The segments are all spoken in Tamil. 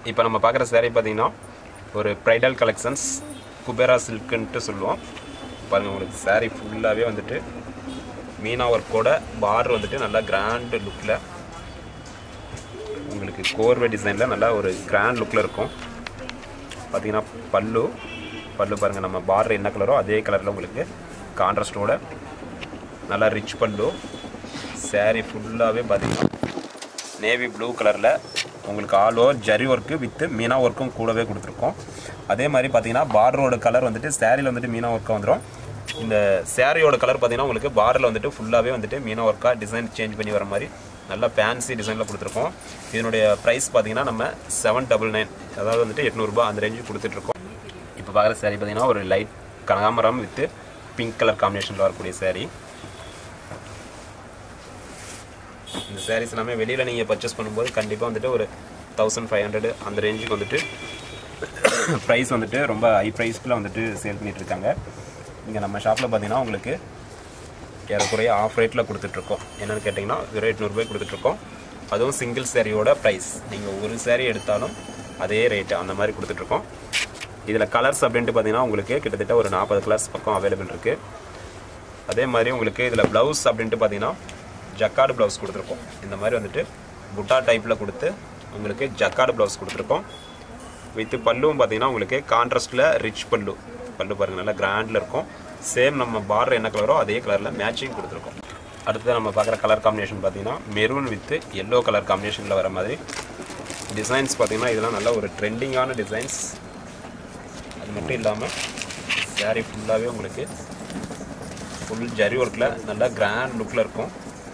இப்போ நம்ம பார்க்குற saree பார்த்தீங்கன்னா ஒரு ப்ரைடல் கலெக்ஷன்ஸ் குபேரா சில்க்குன்ட்டு சொல்லுவோம் பாருங்கள் உங்களுக்கு saree ஃபுல்லாகவே வந்துட்டு மீனா ஒர்க்கோட பார்டர் வந்துட்டு நல்லா கிராண்ட் லுக்கில் உங்களுக்கு கோர்வை டிசைனில் நல்லா ஒரு கிராண்ட் லுக்கில் இருக்கும் பார்த்தீங்கன்னா பல்லு பல்லு பாருங்கள் நம்ம பார்டர் என்ன கலரோ அதே கலரில் உங்களுக்கு கான்ட்ராஸ்டோட நல்லா ரிச் பல்லு saree ஃபுல்லாகவே பார்த்தீங்கன்னா நேவி ப்ளூ கலரில் உங்களுக்கு all over zari work with மீனா ஒர்க்கும் கூடவே கொடுத்துருக்கோம் அதே மாதிரி பார்த்தீங்கன்னா பார்டரோட கலர் வந்துட்டு சேரீல வந்துட்டு மீனா ஒர்க்காக வந்துடும் இந்த சேரீயோட கலர் பார்த்தீங்கன்னா உங்களுக்கு பார்டரில் வந்துட்டு ஃபுல்லாகவே வந்துட்டு மீனா ஒர்க்காக டிசைன் சேஞ்ச் பண்ணி வர மாதிரி நல்லா ஃபேன்சி டிசைனில் கொடுத்துருக்கோம் இதனுடைய ப்ரைஸ் பார்த்தீங்கன்னா நம்ம செவன் டபுள் நைன் அதாவது வந்துட்டு எட்நூறுபா அந்த ரேஞ்சு கொடுத்துட்ருக்கோம் இப்போ பார்க்குற saree பார்த்தீங்கன்னா ஒரு லைட் கனகாமரம் வித்து பிங்க் கலர் காம்பினேஷனில் வரக்கூடிய saree இந்த சாரீஸ் எல்லாமே வெளியில் நீங்கள் பர்ச்சேஸ் பண்ணும்போது கண்டிப்பாக வந்துட்டு ஒரு தௌசண்ட் ஃபைவ் ஹண்ட்ரட் அந்த ரேஞ்சுக்கு வந்துட்டு ப்ரைஸ் வந்துட்டு ரொம்ப ஹை ப்ரைஸ்க்குள்ள வந்துட்டு சேல் பண்ணிட்டு இருக்காங்க இங்கே நம்ம ஷாப்பில் பார்த்தீங்கன்னா உங்களுக்கு ஏறக்குறைய ஆஃப் ரேட்டில் கொடுத்துட்ருக்கோம் என்னென்னு கேட்டிங்கன்னா வெறும் எட்நூறுபாய் கொடுத்துட்ருக்கோம் அதுவும் சிங்கிள் சேரீயோட ப்ரைஸ் நீங்கள் ஒரு saree எடுத்தாலும் அதே ரேட்டு அந்த மாதிரி கொடுத்துட்ருக்கோம் இதில் கலர்ஸ் அப்படின்ட்டு பார்த்தீங்கன்னா உங்களுக்கு கிட்டத்தட்ட ஒரு நாற்பது கலர்ஸ் பக்கம் அவைலபிள் இருக்குது அதே மாதிரி உங்களுக்கு இதில் ப்ளவுஸ் அப்படின்ட்டு பார்த்தீங்கன்னா ஜக்கார்டு ப்ளவுஸ் கொடுத்துருக்கோம் இந்த மாதிரி வந்துட்டு புட்டா டைப்பில் கொடுத்து உங்களுக்கு ஜக்கார்டு ப்ளவுஸ் கொடுத்துருக்கோம் வித்து பல்லுவும் பார்த்தீங்கன்னா உங்களுக்கு கான்ட்ராஸ்டில் ரிச் பல்லு பல்லு பாருங்கள் நல்லா கிராண்டில் இருக்கும் சேம் நம்ம பார்டர் என்ன கலரோ அதே கலரில் மேட்சிங் கொடுத்துருக்கோம் அடுத்து நம்ம பார்க்குற கலர் காம்பினேஷன் பார்த்தீங்கன்னா மெரூன் வித்து எல்லோ கலர் காம்பினேஷனில் வர மாதிரி டிசைன்ஸ் பார்த்தீங்கன்னா இதெல்லாம் நல்ல ஒரு ட்ரெண்டிங்கான டிசைன்ஸ் அது மட்டும் இல்லாமல் saree ஃபுல்லாகவே உங்களுக்கு ஃபுல் ஜரி ஒர்க்கில் நல்லா கிராண்ட் லுக்கில் இருக்கும்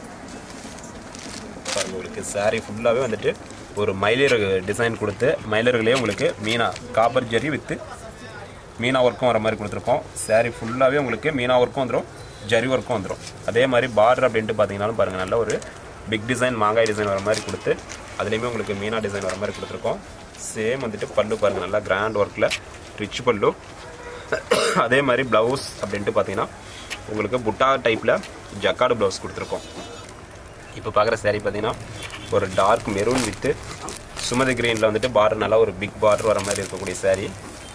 பாருங்க உங்களுக்கு saree ஃபுல்லாகவே வந்துட்டு ஒரு மயிலிறகு டிசைன் கொடுத்து மயிலிறகுலேயே உங்களுக்கு மீனா காப்பர் ஜரி வித்து மீனா ஒர்க்கும் வர மாதிரி கொடுத்துருக்கோம் saree ஃபுல்லாகவே உங்களுக்கு மீனா ஒர்க்கும் வந்துடும் ஜரி ஒர்க்கும் வந்துடும் அதே மாதிரி பார்டர் அப்படின்ட்டு பார்த்தீங்கன்னாலும் பாருங்கள் நல்ல ஒரு பிக் டிசைன் மாங்காய் டிசைன் வர மாதிரி கொடுத்து அதுலேயுமே உங்களுக்கு மீனா டிசைன் வர மாதிரி கொடுத்துருக்கோம் சேம் வந்துட்டு பல்லு பாருங்கள் நல்லா கிராண்ட் ஒர்க்கில் ரிச் பல்லு அதே மாதிரி ப்ளவுஸ் அப்படின்ட்டு பார்த்தீங்கன்னா உங்களுக்கு புட்டா டைப்பில் ஜக்காடு ப்ளவுஸ் கொடுத்துருக்கோம் இப்போ பார்க்குற saree பார்த்தீங்கன்னா ஒரு டார்க் மெரூன் வித்து சுமதி கிரீனில் வந்துட்டு பார்டர் நல்லா ஒரு பிக் பார்டர் வர மாதிரி இருக்கக்கூடிய saree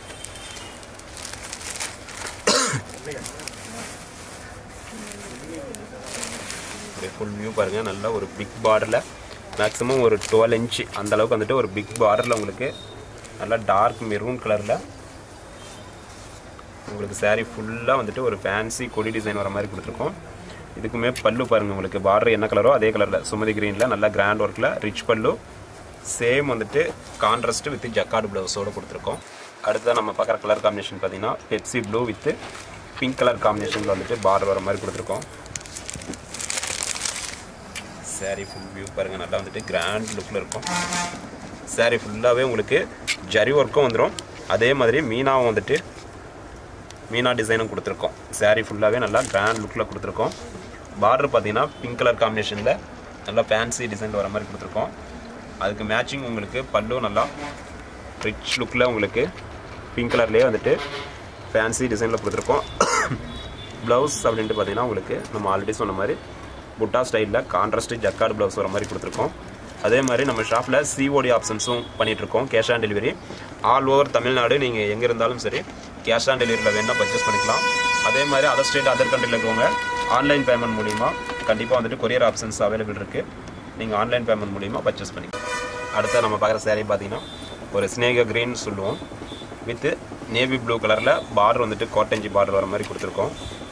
ஃபுல் வியூ பாருங்கள் நல்லா ஒரு பிக் பார்டரில் மேக்ஸிமம் ஒரு டுவெல் இன்ச் அந்த அளவுக்கு வந்துட்டு ஒரு பிக் பார்டரில் உங்களுக்கு நல்லா டார்க் மெரூன் கலரில் உங்களுக்கு saree ஃபுல்லாக வந்துட்டு ஒரு ஃபேன்சி கொடி டிசைன் வர மாதிரி கொடுத்துருக்கோம் இதுக்குமே பல்லு பாருங்கள் உங்களுக்கு பார்டர் என்ன கலரோ அதே கலரில் சுமதி கிரீனில் நல்லா கிராண்ட் ஒர்க்கில் ரிச் பல்லு சேம் வந்துட்டு கான்ட்ராஸ்ட் வித் ஜக்கார்டு ப்ளவுஸோடு கொடுத்துருக்கோம் அடுத்ததான் நம்ம பார்க்குற கலர் காம்பினேஷன் பார்த்தீங்கன்னா Pepsi blue with pink colour காம்பினேஷனில் வந்துட்டு பார்டர் வர மாதிரி கொடுத்துருக்கோம் saree ஃபுல் வியூ பாருங்கள் நல்லா வந்துட்டு கிராண்ட் லுக்கில் இருக்கும் saree ஃபுல்லாகவே உங்களுக்கு ஜரி ஒர்க்கும் வந்துடும் அதே மாதிரி மீனாவும் வந்துட்டு மீனா டிசைனும் கொடுத்துருக்கோம் saree ஃபுல்லாகவே நல்லா கிராண்ட் லுக்கில் கொடுத்துருக்கோம் பார்டர் பார்த்தீங்கன்னா பிங்க் கலர் காம்பினேஷனில் நல்லா ஃபேன்சி டிசைனில் வர மாதிரி கொடுத்துருக்கோம் அதுக்கு மேட்சிங் உங்களுக்கு பல்லு நல்லா ரிச் லுக்கில் உங்களுக்கு பிங்க் கலர்லேயே வந்துட்டு ஃபேன்சி டிசைனில் கொடுத்துருக்கோம் ப்ளவுஸ் அப்படின்ட்டு பார்த்தீங்கன்னா உங்களுக்கு நம்ம ஆல்ரெடி சொன்ன மாதிரி புட்டா ஸ்டைலில் கான்ட்ராஸ்ட் ஜக்கார்டு ப்ளவுஸ் வர மாதிரி கொடுத்துருக்கோம் அதே மாதிரி நம்ம ஷாப்பில் சிஓடி ஆப்ஷன்ஸும் பண்ணிகிட்ருக்கோம் cash on delivery all over Tamil Nadu நீங்கள் எங்கே இருந்தாலும் சரி கேஷ் ஆன் டெலிவரியில் வேணால் பர்ச்சேஸ் பண்ணிக்கலாம் அதே மாதிரி அதர் ஸ்டேட் அதர் கண்ட்ரியில் இருக்கிறவங்க ஆன்லைன் பேமெண்ட் மூலிமா கண்டிப்பாக வந்துட்டு கொரியர் ஆப்ஷன்ஸ் அவைலபிள் இருக்குது நீங்கள் ஆன்லைன் பேமெண்ட் மூலிமா பர்ச்சேஸ் பண்ணிக்கலாம் அடுத்து நம்ம பார்க்குற saree பார்த்தீங்கன்னா ஒரு ஸ்னேக க்ரீன் சொல்லுவோம் வித்து நேவி ப்ளூ கலரில் பார்டர் வந்துட்டு கோட்டஞ்சி பார்டர் வர மாதிரி கொடுத்துருக்கோம்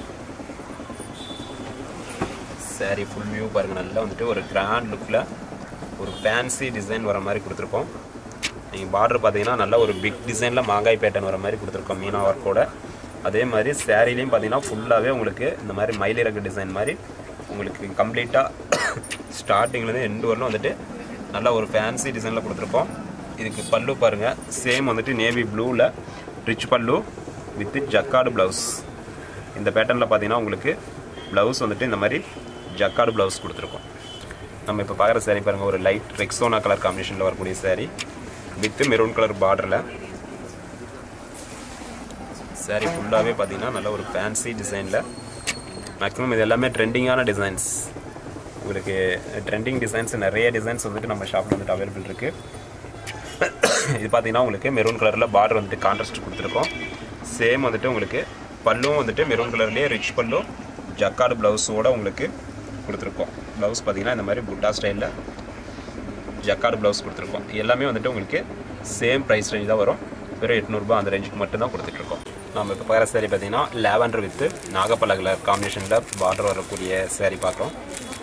saree ஃபுல் வியூ பாருங்கள் நல்லா வந்துட்டு ஒரு கிராண்ட் லுக்கில் ஒரு ஃபேன்சி டிசைன் வர மாதிரி கொடுத்துருக்கோம் நீங்கள் பார்டர் பார்த்தீங்கன்னா நல்ல ஒரு பிக் டிசைனில் மாங்காய் பேட்டர்ன் வர மாதிரி கொடுத்துருக்கோம் மீனா ஒர்க்கோட அதே மாதிரி சேரீலையும் பார்த்தீங்கன்னா ஃபுல்லாகவே உங்களுக்கு இந்த மாதிரி மயிலிறகு டிசைன் மாதிரி உங்களுக்கு கம்ப்ளீட்டாக ஸ்டார்டிங்லேருந்து எண்டு வரலும் வந்துட்டு நல்ல ஒரு ஃபேன்சி டிசைனில் கொடுத்துருக்கோம் இதுக்கு பல்லு பாருங்கள் சேம் வந்துட்டு நேவி ப்ளூவில் ரிச் பல்லு வித் ஜக்கார்டு ப்ளவுஸ் இந்த பேட்டர்னில் பார்த்தீங்கன்னா உங்களுக்கு ப்ளவுஸ் வந்துட்டு இந்த மாதிரி ஜக்கார்டு ப்ளவுஸ் கொடுத்துருக்கோம் நம்ம இப்போ பார்க்குற saree பாருங்கள் ஒரு லைட் ரெக்ஸோனா கலர் காம்பினேஷனில் வரக்கூடிய saree வித் மெரூன் கலர் பார்டரில் saree ஃபுல்லாகவே பார்த்தீங்கன்னா நல்ல ஒரு ஃபேன்சி டிசைனில் மேக்ஸிமம் இது எல்லாமே ட்ரெண்டிங்கான டிசைன்ஸ் உங்களுக்கு ட்ரெண்டிங் டிசைன்ஸ் நிறைய டிசைன்ஸ் வந்துட்டு நம்ம ஷாப்பில் வந்துட்டு அவைலபிள் இருக்குது இது பார்த்தீங்கன்னா உங்களுக்கு மெரூன் கலரில் பார்டர் வந்துட்டு கான்ட்ராஸ்ட் கொடுத்துருக்கோம் சேம் வந்துட்டு உங்களுக்கு பல்லும் வந்துட்டு மெரூன் கலர்லேயே ரிச் பல்லு ஜக்கார்டு ப்ளவுஸோட உங்களுக்கு கொடுத்துருக்கோம் ப்ளவுஸ் பார்த்தீங்கன்னா இந்த மாதிரி புட்டா ஸ்டைலில் ஜக்கார்டு ப்ளவுஸ் கொடுத்துருக்கோம் எல்லாமே வந்துட்டு உங்களுக்கு சேம் ப்ரைஸ் ரேஞ்ச் தான் வரும் வெறும் எட்நூறுபா அந்த ரேஞ்சுக்கு மட்டும் தான் கொடுத்துட்ருக்கோம் நம்ம இப்போ பார்க்குற saree பார்த்தீங்கன்னா லேவண்டர் வித்து நாகப்பழ கலர் காம்பினேஷனில் பார்டர் வரக்கூடிய saree பார்க்குறோம்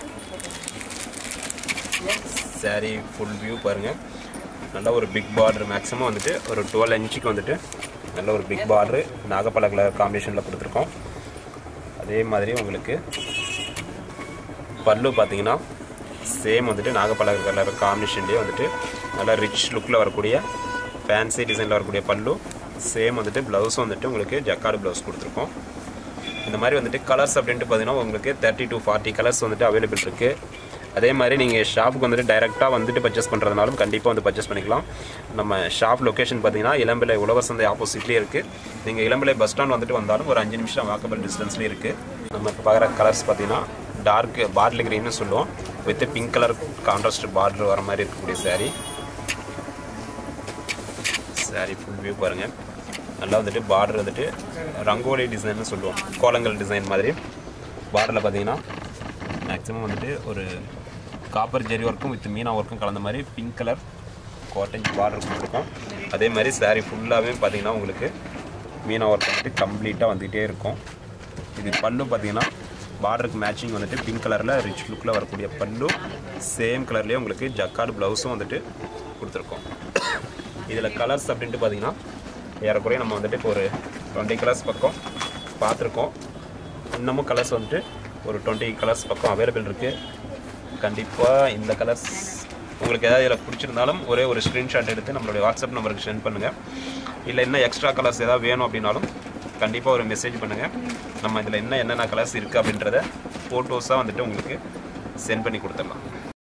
saree ஃபுல் வியூ பாருங்கள் நல்ல ஒரு பிக் பார்டர் மேக்ஸிமம் வந்துட்டு ஒரு டுவெல் இன்ச்சுக்கு வந்துட்டு நல்ல ஒரு பிக் பார்டரு நாகப்பழ கலர் காம்பினேஷனில் கொடுத்துருக்கோம் அதே மாதிரி உங்களுக்கு பல்லு பார்த்தீங்கன்னா சேம் வந்துட்டு நாகப்பழ கலர் காம்பினேஷன்லேயே வந்துட்டு நல்லா ரிச் லுக்கில் வரக்கூடிய ஃபேன்சி டிசைனில் வரக்கூடிய பல்லு சேம் வந்துட்டு ப்ளவுஸும் வந்துட்டு உங்களுக்கு ஜக்கார்டு ப்ளவுஸ் கொடுத்துருக்கோம் இந்த மாதிரி வந்துட்டு கலர்ஸ் அப்படின்ட்டு பார்த்தீங்கன்னா உங்களுக்கு தேர்ட்டி டு ஃபார்ட்டி கலர்ஸ் வந்துட்டு அவைலபிள் இருக்குது அதே மாதிரி நீங்கள் ஷாப்புக்கு வந்துட்டு டைரெக்டாக வந்துட்டு பர்ச்சேஸ் பண்ணுறதுனாலும் கண்டிப்பாக வந்து பர்ச்சேஸ் பண்ணிக்கலாம் நம்ம ஷாப் லொக்கேஷன் பார்த்தீங்கன்னா இளம்பிள்ளை உழவர் சந்தை ஆப்போசிட்லேயே இருக்குது நீங்கள் இளம்பிள்ளை பஸ் ஸ்டாண்ட் வந்துட்டு வந்தாலும் ஒரு அஞ்சு நிமிஷம் வாக்கபிள் டிஸ்டன்ஸ்லேயே இருக்குது நம்ம இப்போ பார்க்குற கலர்ஸ் பார்த்தீங்கன்னா டார்க் பார்ட்லி க்ரீன்னு சொல்லுவோம் with pink colour contrast border வர மாதிரி இருக்கக்கூடிய saree saree ஃபுல் வியூ பாருங்கள் நல்லா வந்துட்டு பார்டர் வந்துட்டு ரங்கோலி டிசைன்னு சொல்லுவோம் கோலங்கள் டிசைன் மாதிரி பார்டரில் பார்த்தீங்கன்னா மேக்ஸிமம் வந்துட்டு ஒரு காப்பர் ஜெரி ஒர்க்கும் வித் மீனா ஒர்க்கும் கலந்த மாதிரி பிங்க் கலர் காட்டன் பார்டர் கொடுத்துருக்கோம் அதே மாதிரி saree ஃபுல்லாகவே பார்த்தீங்கன்னா உங்களுக்கு மீனா ஒர்க் வந்துட்டு கம்ப்ளீட்டாக வந்துகிட்டே இருக்கும் இது பல்லு பார்த்தீங்கன்னா பார்டருக்கு மேட்சிங் வந்துட்டு பிங்க் கலரில் ரிச் லுக்கில் வரக்கூடிய பல்லு சேம் கலர்லேயே உங்களுக்கு ஜக்கார்டு ப்ளவுஸும் வந்துட்டு கொடுத்துருக்கோம் இதில் கலர்ஸ் அப்படின்ட்டு பார்த்தீங்கன்னா ஏறக்குறைய நம்ம வந்துட்டு இப்போ ஒரு டுவெண்ட்டி கலர்ஸ் பக்கம் பார்த்துருக்கோம் இன்னமும் கலர்ஸ் வந்துட்டு ஒரு டுவெண்ட்டி கலர்ஸ் பக்கம் அவைலபிள் இருக்குது கண்டிப்பாக இந்த கலர்ஸ் உங்களுக்கு ஏதாவது இதில் பிடிச்சிருந்தாலும் ஒரே ஒரு ஸ்க்ரீன்ஷாட் எடுத்து நம்மளுடைய வாட்ஸ்அப் நம்பருக்கு சென்ட் பண்ணுங்கள் இல்லை இன்னும் எக்ஸ்ட்ரா கலர்ஸ் ஏதாவது வேணும் அப்படின்னாலும் கண்டிப்பாக ஒரு மெசேஜ் பண்ணுங்கள் நம்ம இதில் என்ன என்னென்ன கலர்ஸ் இருக்குது அப்படின்றத ஃபோட்டோஸாக வந்துட்டு உங்களுக்கு சென்ட் பண்ணி கொடுத்துடலாம்